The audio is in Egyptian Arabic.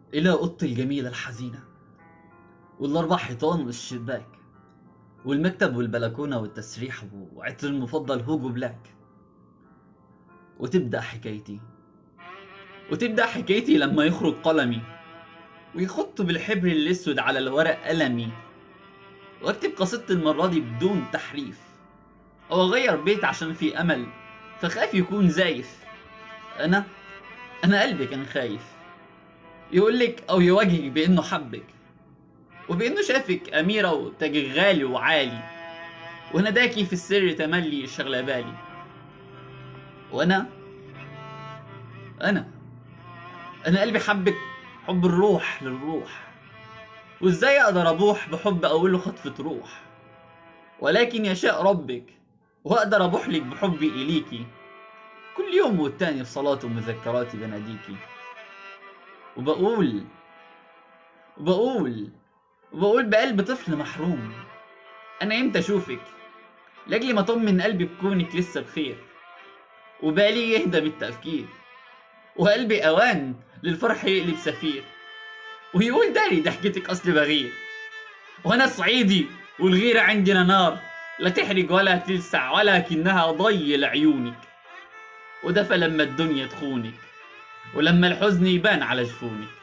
إلى أوضتي الجميلة الحزينة والأربع حيطان والشباك والمكتب والبلكونة والتسريح وعطر المفضل هوجو بلاك وتبدأ حكايتي وتبدأ حكايتي لما يخرج قلمي ويخط بالحبر الأسود على الورق قلمي واكتب قصيدتي المرة دي بدون تحريف أو أغير بيت عشان في أمل فخاف يكون زايف أنا أنا قلبي كان خايف يقولك أو يواجهك بإنه حبك وبإنه شافك أميرة وتاجك غالي وعالي وناداكي في السر تملي شغلة بالي وأنا أنا أنا قلبي حبك حب الروح للروح وإزاي أقدر أبوح بحب أقوله خطفة روح ولكن يشاء ربك وأقدر أبوح لك بحبي إليكي كل يوم والتاني في صلاة ومذكراتي بناديكي وبقول وبقول وبقول بقلب طفل محروم أنا إمتى أشوفك لأجل ما أطمن قلبي بكونك لسه بخير وبالي يهدى بالتفكير وقلبي أوان للفرح يقلب سفير ويقول داري ضحكتك أصل بغير وأنا صعيدي والغيرة عندنا نار لا تحرق ولا تلسع ولكنها ضي لعيونك وده فلما الدنيا تخونك ولما الحزن يبان على جفونك